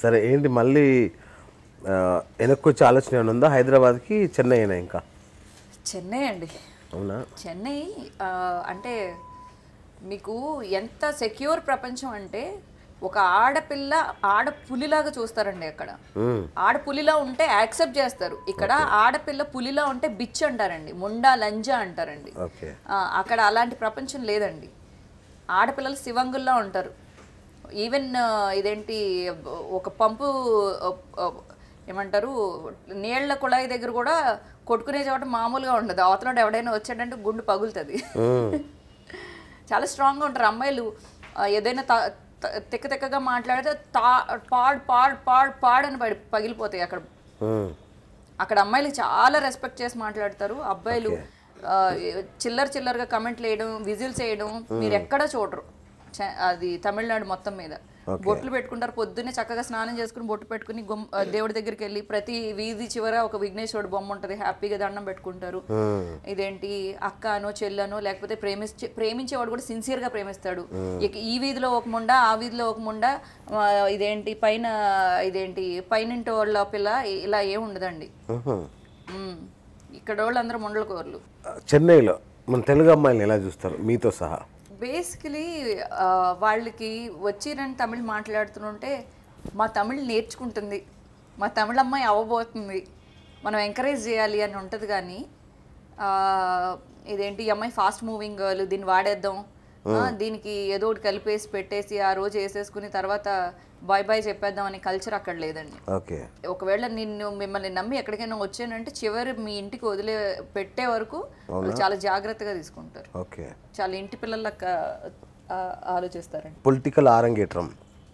సరే ఏంటి మళ్ళీ ఆ, వెనక్కి వచ్చే ఆలోచన ఏమైనా ఉందా హైదరాబాద్కి చెన్నై అయినా ఇంకా చెన్నై అండి అవునా చెన్నై ఆ, అంటే మీకు ఎంత సెక్యూర్ ప్రపంచం అంటే ఒక ఆడపిల్ల ఆడ పులిలాగా చూస్తారండి అక్కడ మ్మ్. ఆడ పులిలా ఉంటే యాక్సెప్ట్ చేస్తారు ఇక్కడ ఆడపిల్ల పులిలా ఉంటే బిచ్ అంటారండి ముండా లంజా అంటారండి ఓకే ఆ, అక్కడ అలాంటి ప్రపంచం లేదండి ఆడపిల్లలు శివంగుల్లా ఉంటారు ఈవెన్ ఇదేంటి ఒక పంపు ఆ, ఆ, ఏమంటారు నీళ్ల కుళాయి దగ్గర కూడా కొట్టుకునే చోట మామూలుగా ఉండదు అవతల ఎవడైనా వచ్చాడంటే గుండు పగులుతుంది చాలా స్ట్రాంగ్గా ఉంటారు అమ్మాయిలు ఆ, ఏదైనా త- త- తిక్క తిక్కగా మాట్లాడితే తా పాడ్ పాడ్ పాడ్ పాడ్ అని పడి పగిలిపోతాయి అక్కడ మ్మ్. అక్కడ అమ్మాయిలు చాలా రెస్పెక్ట్ చేసి మాట్లాడతారు అబ్బాయిలు ఆ, చిల్లర చిల్లరగా కమెంట్లు వేయడం విజిల్స్ వేయడం మీరు ఎక్కడా చూడరు చ- అది తమిళనాడు మొత్తం మీద బొట్లు పెట్టుకుంటారు పొద్దున్నే చక్కగా స్నానం చేసుకుని బొట్టు పెట్టుకుని గుమ్- ఆ, దేవుడి దగ్గరికి వెళ్ళి ప్రతి వీధి చివర ఒక విఘ్నేశ్వరుడు బొమ్మ ఉంటుంది హ్యాపీగా దండం పెట్టుకుంటారు ఇదేంటి అక్క అనో చెల్లనో లేకపోతే ప్రేమించే ప్రేమించేవాడు కూడా సిన్సియర్గా ప్రేమిస్తాడు ఇక ఈ వీధిలో ఒక ముండ ఆ వీధిలో ఒక ముండ ఆ, ఇదేంటి పైన ఇదేంటి పైనింటి వాళ్ళ పిల్ల ఇలా ఏం ఉండదండి మ్హూ. మ్మ్. ఇక్కడ వాళ్ళందరూ ముండల కూరలు చెన్నైలో మన తెలుగు అమ్మాయిని ఎలా చూస్తారు మీతో సహా బేసికలీ వాళ్ళకి వచ్చిరని తమిళ్ మాట్లాడుతుంటే మా తమిళ్ నేర్చుకుంటుంది మా తమిళ అమ్మాయి అవ్వబోతుంది మనం ఎంకరేజ్ చేయాలి అని ఉంటుంది కానీ ఆ, ఇదేంటి ఈ అమ్మాయి ఫాస్ట్ మూవింగ్ గర్ల్ దీన్ని వాడేద్దాం ఆ, దీనికి ఏదో ఒకటి కలిపేసి పెట్టేసి ఆ రోజు వేసేసుకుని తర్వాత బాయ్ బాయ్ చెప్పేద్దాం అనే కల్చర్ అక్కడ లేదండి ఓకే ఒకవేళ నిన్ను మిమ్మల్ని నమ్మి ఎక్కడికైనా వచ్చానంటే చివరి మీ ఇంటికి వదిలే పెట్టే వరకు వాళ్ళు చాలా జాగ్రత్తగా తీసుకుంటారు ఓకే చాలా ఇంటి పిల్లలకి ఆలోచిస్తారండి పొలిటికల్ ఆరంగేట్రం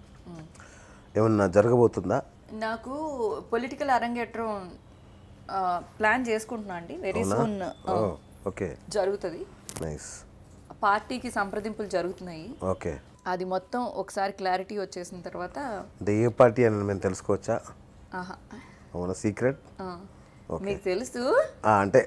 ఏమన్నా జరగబోతుందా నాకు పొలిటికల్ అరంగేట్రం ప్లాన్ చేసుకుంటున్నా అండి వెరీ సూన్ ఓ, ఓకే జరుగుతుంది నైస్ పార్టీకి సంప్రదింపులు జరుగుతున్నాయి ఓకే అది మొత్తం ఒకసారి క్లారిటీ వచ్చేసిన తర్వాత అంటే ఏ పార్టీ అని మేము తెలుసుకోవచ్చా ఆహా అవునా సీక్రెట్ ఆ, మీకు తెలుసు అంటే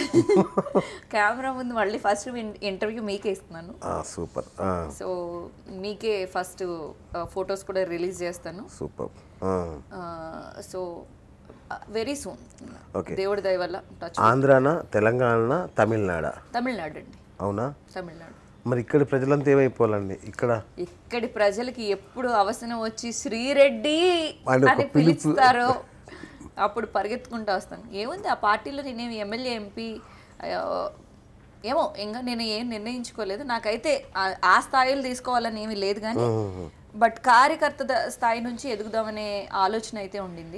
కెమెరా ముందు మళ్ళీ ఫస్ట్ ఇంటర్వ్యూ మీకే ఇస్తున్నాను సూపర్ సో మీకే ఫస్ట్ ఫొటోస్ కూడా రిలీజ్ చేస్తాను super so very soon Okay. దేవుడి దయ వల్ల టచ్ ఆంధ్రానా తెలంగాణ తమిళనాడ తమిళనాడు అండి అవునా తమిళనాడు మరి ఇక్కడ ప్రజలంతా ఏమైపోవాలండి ఇక్కడ ఇక్కడి ప్రజలకి ఎప్పుడు అవసరం వచ్చి శ్రీరెడ్డి అని ఒక అని పిలుస్తారో అప్పుడు పరిగెత్తుకుంటూ వస్తాను ఏముంది ఆ పార్టీలో నేనేమి ఎమ్మెల్యే ఎంపీ ఏమో ఇంకా నేను ఏం నిర్ణయించుకోలేదు నాకైతే ఆ- ఆ స్థాయిలు తీసుకోవాలని ఏమీ లేదు కానీ బట్ కార్యకర్త ద- స్థాయి నుంచి ఎదుగుదామనే ఆలోచన అయితే ఉండింది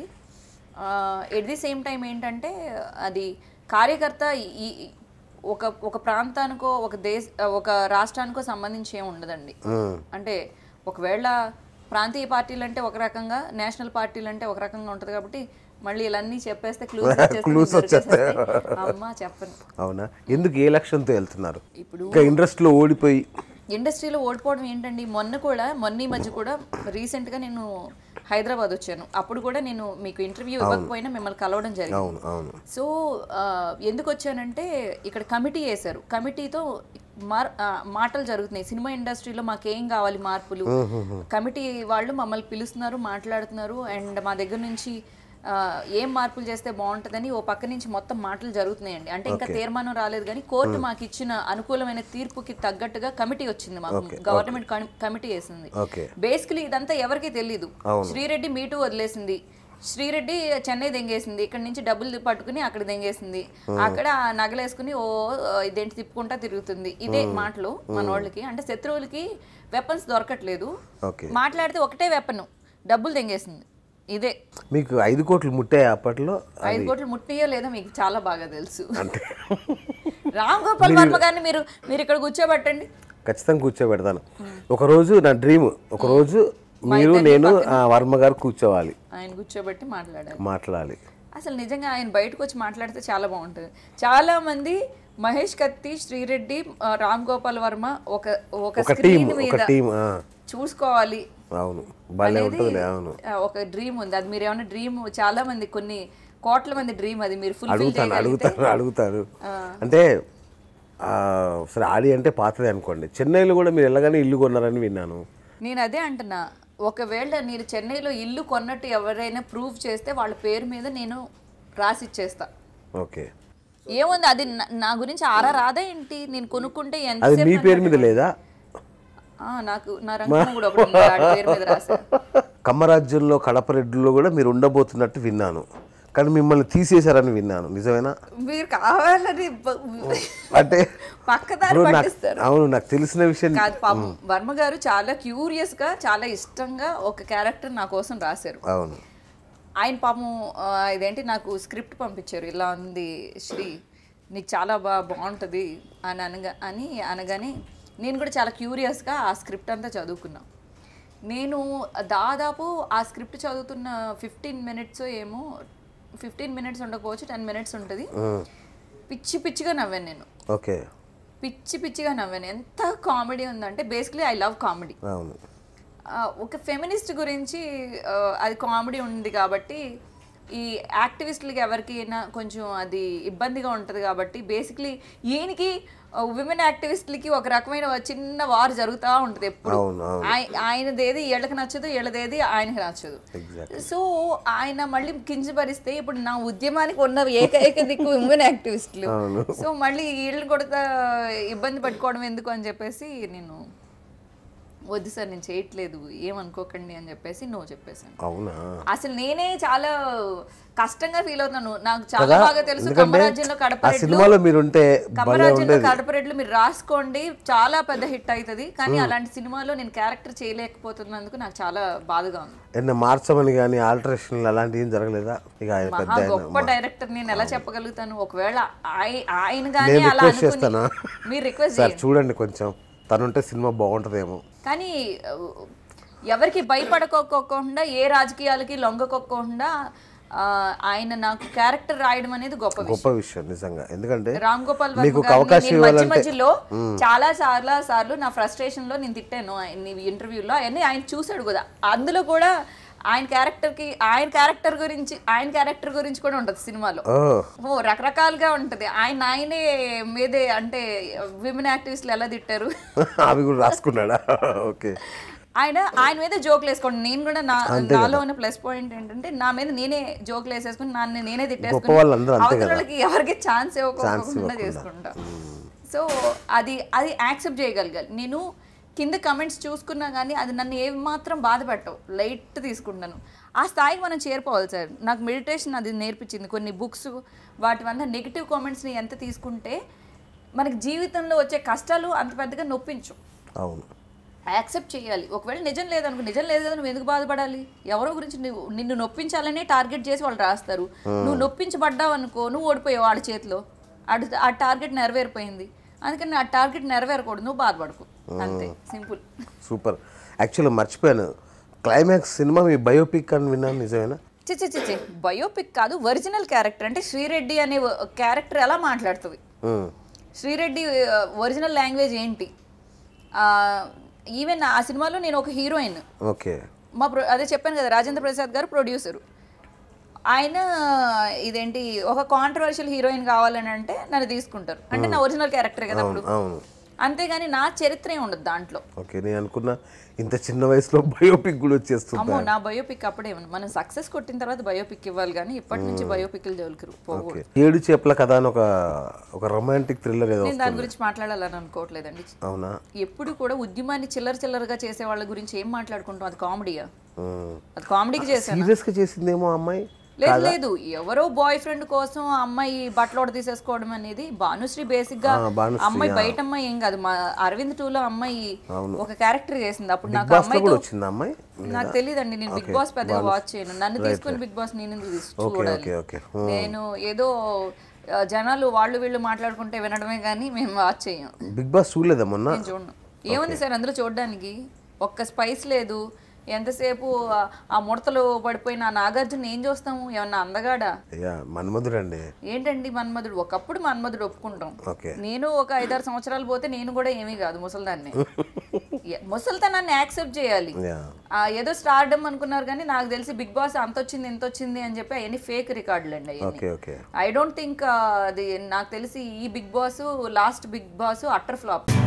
ఎట్ ది సేమ్ టైం ఏంటంటే అది కార్యకర్త ఈ ఈ- ఒక ఒక ప్రాంతానికో ఒక దేశ ఒక రాష్ట్రానికో సంబంధించి ఏమి ఉండదండి మ్మ్. అంటే ఒకవేళ ప్రాంతీయ పార్టీలు అంటే ఒక రకంగా నేషనల్ పార్టీలు అంటే ఒక రకంగా ఉంటుంది కాబట్టి మళ్ళీ ఇలా అన్నీ చెప్పేస్తే క్లూస్ Clues వచ్చేస్తాయి. అమ్మా చెప్పను అవునా ఎందుకు ఏ లక్ష్యంతో వెళ్తున్నారు ఇప్పుడు ఇంకా ఇండస్ట్రీలో ఓడిపోయి ఇండస్ట్రీలో ఓడిపోవడం ఏంటండి మొన్న కూడా మొన్న ఈ మధ్య కూడా రీసెంట్గా నేను హైదరాబాద్ వచ్చాను అప్పుడు కూడా నేను మీకు ఇంటర్వ్యూ ఇవ్వకపోయినా మిమ్మల్ని కలవడం జరిగింది అవును అవును సో ఆ, ఎందుకు వచ్చానంటే ఇక్కడ కమిటీ వేశారు కమిటీతో మార్ ఆ, మాటలు జరుగుతున్నాయి సినిమా ఇండస్ట్రీలో మాకేం కావాలి మార్పులు కమిటీ వాళ్ళు మమ్మల్ని పిలుస్తున్నారు మాట్లాడుతున్నారు అండ్ మా దగ్గర నుంచి ఆ, ఏం మార్పులు చేస్తే బాగుంటుందని ఓ పక్క నుంచి మొత్తం మాటలు జరుగుతున్నాయండి అంటే ఇంకా తీర్మానం రాలేదు కానీ కోర్టు మాకు ఇచ్చిన అనుకూలమైన తీర్పుకి తగ్గట్టుగా కమిటీ వచ్చింది మాకు గవర్నమెంట్ కమిటీ వేసింది ఓకే బేసికలీ ఇదంతా ఎవరికీ తెలియదు శ్రీరెడ్డి మీటు వదిలేసింది శ్రీరెడ్డి చెన్నై దెంగేసింది ఇక్కడ నుంచి డబ్బులు పట్టుకుని అక్కడ దెంగేసింది అక్కడ నగలేసుకుని ఓ ఇదేంటి తిప్పుకుంటా తిరుగుతుంది ఇదే మాటలు మన వాళ్ళకి అంటే శత్రువులకి వెపన్స్ దొరకట్లేదు ఓకే మాట్లాడితే ఒకటే వెపన్ డబ్బులు దెంగేసింది ఇదే మీకు ఐదు కోట్లు ముట్టాయి అప్పట్లో ఐదు కోట్లు ముట్టియో లేదో మీకు చాలా బాగా తెలుసు అంటే రామ్ గోపాల్ వర్మ గారిని మీరు మీరు ఇక్కడ కూర్చోబెట్టండి ఖచ్చితంగా కూర్చోబెడతాను ఒకరోజు నా డ్రీమ్ ఒకరోజు మీరు నేను ఆ, వర్మ గారు కూర్చోవాలి ఆయన కూర్చోబెట్టి మాట్లాడారు మాట్లాడాలి అసలు నిజంగా ఆయన బయటకు వచ్చి మాట్లాడితే చాలా బాగుంటుంది చాలా మంది మహేష్ కత్తి శ్రీరెడ్డి ఆ, రామ్ గోపాల్ వర్మ ఒక ఒక ఒక టీం స్క్రీన్ ఒక మీద టీం చూసుకోవాలి అవును భలే ఉంటుందిలే అవును ఆ, ఒక డ్రీమ్ ఉంది అది మీరు ఏమైనా డ్రీమ్ చాలా మంది కొన్ని కోట్ల మంది డ్రీమ్ అది మీరు ఫుల్ అడుగుతాను అడుగుతాను అడుగుతాను అంటే ఆ, సరే ఆడి అంటే పాతదే అనుకోండి చెన్నైలో కూడా మీరు వెళ్ళగానే ఇల్లు కొన్నారని విన్నాను నేను అదే అంటున్నా ఒకవేళ నేను చెన్నైలో ఇల్లు కొన్నట్టు ఎవరైనా ప్రూవ్ చేస్తే వాళ్ళ పేరు మీద నేను రాసి ఇచ్చేస్తా ఓకే ఏముంది అది నా- నా గురించి ఆరా రాదా ఏంటి నేను కొనుక్కుంటే ఎంత అది మీ పేరు మీద లేదా ఆ, నాకు నా రంగం కూడా ఒకటి ఉంది, వాడి పేరు మీద రాసా కమ్మరాజ్యంలో కడపరెడ్డిలో కూడా మీరు ఉండబోతున్నట్టు విన్నాను కానీ మిమ్మల్ని తీసేశారని విన్నాను నిజమేనా మీరు కావాలని బ- అంటే పక్కదారి ఇప్పుడు నాకు పట్టిస్తారు అవును నాకు తెలిసిన విషయం కాదు పాపం వర్మ గారు చాలా క్యూరియస్ గా చాలా ఇష్టంగా ఒక క్యారెక్టర్ నా కోసం రాశారు అవును ఆయన పాపం ఆ, ఇదేంటి నాకు స్క్రిప్ట్ పంపించారు ఇలా ఉంది శ్రీ నీకు చాలా బా బాగుంటుంది అని అనగా అని అనగానే నేను కూడా చాలా క్యూరియస్గా ఆ స్క్రిప్ట్ అంతా చదువుకున్నా నేను దాదాపు ఆ స్క్రిప్ట్ చదువుతున్న ఫిఫ్టీన్ మినిట్స్ ఏమో ఫిఫ్టీన్ మినిట్స్ ఉండకపోవచ్చు టెన్ మినిట్స్ ఉంటుంది ఉమ్, పిచ్చి పిచ్చిగా నవ్వాను నేను ఓకే పిచ్చి పిచ్చిగా నవ్వాను ఎంత కామెడీ ఉందంటే బేసిక్లీ ఐ లవ్ కామెడీ అవును ఆ, ఒక ఫెమినిస్ట్ గురించి ఆ, అది కామెడీ ఉంది కాబట్టి ఈ యాక్టివిస్టులకి ఎవరికైనా కొంచెం అది ఇబ్బందిగా ఉంటుంది కాబట్టి బేసిక్లీ ఈయనకి విమెన్ యాక్టివిస్టులకి ఒక రకమైన చిన్న వార్ జరుగుతూ ఉంటుంది ఎప్పుడు అవును అవును ఆయ- ఆయనదేది వీళ్ళకి నచ్చదు వీళ్ళదేది ఆయనకి నచ్చదు ఎగ్జాక్ట్ సో ఆయన మళ్ళీ కించపరిస్తే ఇప్పుడు నా ఉద్యమానికి ఉన్న ఏకైక దిక్కు ఉమెన్ యాక్టివిస్టులు సో మళ్ళీ వీళ్ళని కూడా ఇబ్బంది పట్టుకోవడం ఎందుకు అని చెప్పేసి నేను వద్దు సార్ నేను చేయట్లేదు ఏమనుకోకండి అని చెప్పేసి నో చెప్పేసాను అవునా అసలు నేనే చాలా కష్టంగా ఫీల్ అవుతున్నాను నాకు చాలా కదా? బాగా తెలుసు ఎందుకంటే కమ్మరాజ్యంలో ఆ కడపరెడ్లు సినిమాలో మీరు ఉంటే భలే కమ్మరాజ్యంలో ఉండేది కడపరెడ్లు మీరు రాసుకోండి చాలా పెద్ద హిట్ అవుతుంది కానీ అలాంటి సినిమాలో నేను క్యారెక్టర్ చేయలేకపోతున్నందుకు నాకు చాలా బాధగా ఉంది ఏమన్నా మార్చమని కానీ ఆల్టరేషన్లు అలాంటివి ఏం జరగలేదా ఇక ఆయన పెద్ద మహా ఆయన గొప్ప డైరెక్టర్ నేను ఎలా చెప్పగలుగుతాను ఒకవేళ ఆయ- ఆయన కానీ నేను అలా రిక్వెస్ట్ అనుకుని చేస్తానా మీరు రిక్వెస్ట్ సార్ చూడండి కొంచెం తనుంటే సినిమా బాగుంటుందేమో కానీ ఆ, ఎవరికి భయపడకోకుండా ఏ రాజకీయాలకి లొంగకోకుండా ఆ, ఆయన నాకు క్యారెక్టర్ రాయడం అనేది గొప్ప విషయం గొప్ప విషయం నిజంగా ఎందుకంటే రామ్ గోపాల్ మీకు వర్మ ఒక గారిని అవకాశం నేను మధ్య ఇవ్వాలంటే- మధ్యలో చాలా చాలా సార్లు నా ఫ్రస్ట్రేషన్ లో నేను తిట్టాను ఆయన ఇంటర్వ్యూలో అవన్నీ ఆయన చూసాడు కూడా అందులో కూడా ఆయన క్యారెక్టర్ కి ఆయన క్యారెక్టర్ గురించి ఆయన క్యారెక్టర్ గురించి కూడా ఉంటది సినిమాలో ఓ ఓ రకరకాలుగా ఉంటది ఆయన ఆయనే మీదే అంటే విమెన్ యాక్టివిస్టులు ఎలా తిట్టారు అవి కూడా రాసుకున్నాడా ఓకే ఆయన ఆయన మీద జోకులు వేసుకోండి నేను కూడా నా నాలో ఉన్న ప్లస్ పాయింట్ ఏంటంటే నా మీద నేనే జోకులు వేసేసుకుని నన్ను నేనే గొప్ప వాళ్ళందరూ తిట్టేసుకుని అంతే కదా. అవతలకి ఎవరికి ఛాన్స్ ఇవ్వకుండా చేసుకుంటా సో అది అది యాక్సెప్ట్ చేయగలగాలి నేను కింద కమెంట్స్ చూసుకున్నా కానీ అది నన్ను ఏమాత్రం బాధ పెట్టవు లైట్ తీసుకుంటాను ఆ స్థాయికి మనం చేరుకోవాలి సార్ నాకు మెడిటేషన్ అది నేర్పించింది కొన్ని బుక్స్ వాటి వల్ల నెగిటివ్ కామెంట్స్ని ఎంత తీసుకుంటే మనకి జీవితంలో వచ్చే కష్టాలు అంత పెద్దగా నొప్పించు అవును యాక్సెప్ట్ చేయాలి ఒకవేళ నిజం లేదనుకో నిజం లేదు కదా నువ్వు ఎందుకు బాధపడాలి ఎవరో గురించి నువ్వు నిన్ను నొప్పించాలనే టార్గెట్ చేసి వాళ్ళు రాస్తారు నువ్వు నొప్పించబడ్డావు అనుకో నువ్వు ఓడిపోయావు వాళ్ళ చేతిలో అడు ఆ టార్గెట్ నెరవేరిపోయింది అందుకని ఆ టార్గెట్ నెరవేరకూడదు నువ్వు బాధపడకు అంతే సింపుల్ సూపర్ యాక్చువల్లీ మర్చిపోయాను క్లైమాక్స్ సినిమా మీ బయోపిక్ అని విన్నాను నిజమేనా చిచి చిచి బయోపిక్ కాదు ఒరిజినల్ క్యారెక్టర్ అంటే శ్రీరెడ్డి అనే క్యారెక్టర్ ఎలా మాట్లాడుతుంది ఉమ్, శ్రీరెడ్డి ఒరిజినల్ లాంగ్వేజ్ ఏంటి ఈవెన్ ఆ సినిమాలో నేను ఒక హీరోయిన్ ఓకే మా ప్రొ అదే చెప్పాను కదా రాజేంద్ర ప్రసాద్ గారు ప్రొడ్యూసరు ఆయన ఇదేంటి ఒక కాంట్రవర్షియల్ హీరోయిన్ కావాలని అంటే నన్ను తీసుకుంటారు అంటే నా ఒరిజినల్ క్యారెక్టర్ కదా అప్పుడు అవును అంతేగాని నా చరిత్ర ఏం ఉండదు దాంట్లో ఓకే నేను అనుకున్నా ఇంత చిన్న వయసులో బయోపిక్ కూడా వచ్చేస్తుంది అమ్మో నా బయోపిక్ అప్పుడే ఉంది. మనం సక్సెస్ కొట్టిన తర్వాత బయోపిక్ ఇవ్వాలి కానీ ఇప్పటి నుంచి బయోపిక్లు జోలికి పోకూడదు ఓకే ఏడు చేపల కథ అని ఒక ఒక రొమాంటిక్ థ్రిల్లర్ ఏదో నేను దాని గురించి మాట్లాడాలని అనుకోవట్లేదండి అవునా ఎప్పుడు కూడా ఉద్యమాన్ని చిల్లర చిల్లరగా చేసే వాళ్ళ గురించి ఏం మాట్లాడుకుంటాం అది కామెడీయా ఉమ్. అది కామెడీకి చేశాను సీరియస్గా చేసిందేమో ఆ అమ్మాయి లేదు లేదు ఎవరో బాయ్ ఫ్రెండ్ కోసం ఆ అమ్మాయి బట్టలోడ తీసేసుకోవడం అనేది భానుశ్రీ బేసిక్ గా ఆ, భానుశ్రీ, అమ్మాయి బయట అమ్మాయి ఏం కాదు మా అరవింద్ టూ లో అమ్మాయి ఒక క్యారెక్టర్ చేసింది అప్పుడు నాకు బాస్ లో అమ్మాయితో కూడా వచ్చింది ఆ అమ్మాయి నాకు తెలియదండి నేను బిగ్ బాస్ పెద్దగా వాచ్ చేయను నన్ను తీసుకుని బిగ్ బాస్ నేను ఎందుకు తీసు- ఓకే చూడాలి ఓకే ఓకే నేను ఏదో ఆ, జనాలు వాళ్ళు వీళ్ళు మాట్లాడుకుంటే వినడమే కానీ మేము వాచ్ చేయం బిగ్ బాస్ చూడలేదా మొన్న నేను చూడను ఏముంది సార్ అందులో చూడడానికి ఒక్క స్పైస్ లేదు ఎంతసేపు ఆ- ఆ ముడతలు పడిపోయిన ఆ నాగార్జున ఏం చూస్తాము ఏమన్నా అందగాడా యా మన్మధుడండి ఏంటండి మన్మధుడు ఒకప్పుడు మన్మధుడు ఒప్పుకుంటాం ఓకే నేను ఒక ఐదారు సంవత్సరాలు పోతే నేను కూడా ఏమీ కాదు ముసలిదాన్ని ఎ- ముసలితనాన్ని యాక్సెప్ట్ చేయాలి యా ఆ, ఏదో స్టార్డమ్ అనుకున్నారు కానీ నాకు తెలిసి బిగ్ బాస్ అంత వచ్చింది ఎంత వచ్చింది అని చెప్పి అవన్నీ ఫేక్ రికార్డులు అండి అవన్నీ okay okay I don't think అది నాకు తెలిసి ఈ Bigg Boss last Bigg Boss utter flop